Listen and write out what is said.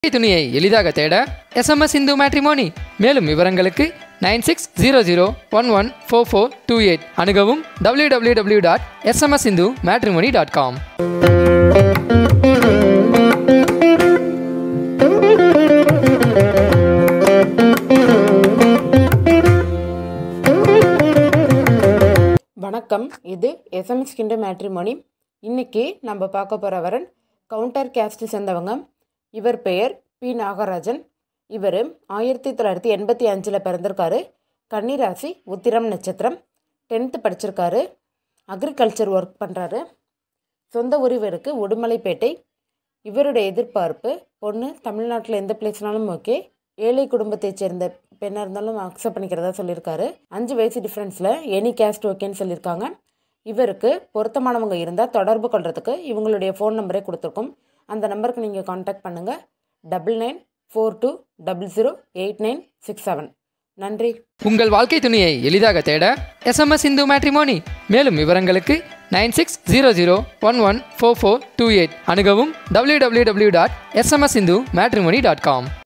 துணியை எளிதாக தேட எஸ்எம்எஸ் இந்து மேட்ரிமோனி மேலும் விவரங்களுக்கு nine six zero zero one one four four two eight அணுகவும் W W W dot SMS Hindu matrimony dot com வணக்கம் இது எஸ்எம்எஸ் கிண்ட மேட்ரிமோனி இன்னைக்கு நம்ம பார்க்க போகிற வரன் கவுண்டர் கேஸ்ட் சேர்ந்தவங்க இவர் பெயர் பி நாகராஜன் இவர் ஆயிரத்தி தொள்ளாயிரத்தி எண்பத்தி அஞ்சில் பிறந்திருக்காரு கன்னிராசி உத்திரம் நட்சத்திரம் டென்த்து படிச்சிருக்காரு அக்ரிகல்ச்சர் ஒர்க் பண்ணுறாரு சொந்த உரிவருக்கு உடுமலைப்பேட்டை இவருடைய எதிர்பார்ப்பு பொண்ணு தமிழ்நாட்டில் எந்த பிளேஸ்னாலும் ஓகே ஏழை குடும்பத்தைச் சேர்ந்த பெண்ணாக இருந்தாலும் அக்செப்ட் பண்ணிக்கிறதா சொல்லியிருக்காரு அஞ்சு வயசு டிஃப்ரென்ஸில் எனி கேஸ்ட் ஓகேன்னு சொல்லியிருக்காங்க இவருக்கு பொருத்தமானவங்க இருந்தால் தொடர்பு கொள்றதுக்கு இவங்களுடைய ஃபோன் நம்பரே கொடுத்துருக்கோம் அந்த நம்பருக்கு நீங்கள் காண்டாக்ட் பண்ணுங்கள் double nine four two double zero eight nine six seven நன்றி உங்கள் வாழ்க்கை துணியை எளிதாக தேட எஸ்எம்எஸ் இந்து மேட்ரிமோனி மேலும் விவரங்களுக்கு nine six zero zero one one four four two eight அணுகவும் W W W dot SMS Hindu matrimony dot com